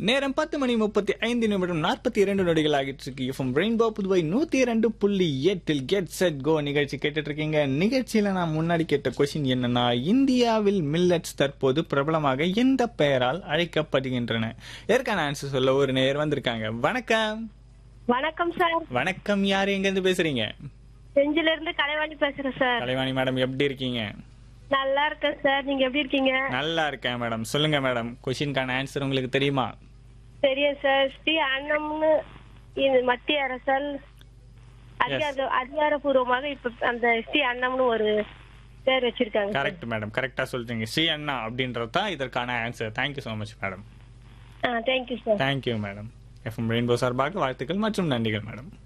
நேரம் பத்து மணி முப்பத்தி ஐந்து நிமிடம் நாற்பத்தி இரண்டு நொடிகள் ஆகிட்டு இருக்கு எஃப்எம் ரெயின்போ புதுவை நூத்தி இரண்டு புள்ளி எட்டில் கெட் செட் கோ நிகழ்ச்சி கேட்டுட்டு இருக்கீங்க நிகழ்ச்சியில நான் முன்னாடி கேட்ட கொஸ்டின் என்னன்னா இந்தியாவில் மில்லட்ஸ் தற்போது பிரபலமாக எந்த பெயரால் அழைக்கப்படுகின்றன ஏற்கான ஆன்சர் சொல்ல ஒரு நேர் வந்திருக்காங்க வணக்கம் வணக்கம் சார் வணக்கம் யார் எங்க இருந்து பேசுறீங்க செஞ்சில இருந்து கலைவாணி பேசுறேன் சார் கலைவாணி மேடம் எப்படி இருக்கீங்க நல்லா இருக்கேன் சார் நீங்க எப்படி இருக்கீங்க நல்லா இருக்கேன் மேடம் சொல்லுங்க மேடம் கொஸ்டின்கான ஆன்சர் உங்களுக்கு தெரியுமா தெரியும் சார் ஸ்ரீ அன்னம்னு இது மத்திய அரசால் அதிகார அதிகாரப்பூர்வமாக இப்ப அந்த ஸ்ரீ அன்னம்னு ஒரு பேர் வச்சிருக்காங்க கரெக்ட் மேடம் கரெக்டா சொல்றீங்க ஸ்ரீ அண்ணா அப்படின்றது தான் இதற்கான answer thank you so much madam thank you sir thank you madam F M rainbow சார்பாக வாழ்த்துக்கள் மற்றும் நன்றிகள் மேடம்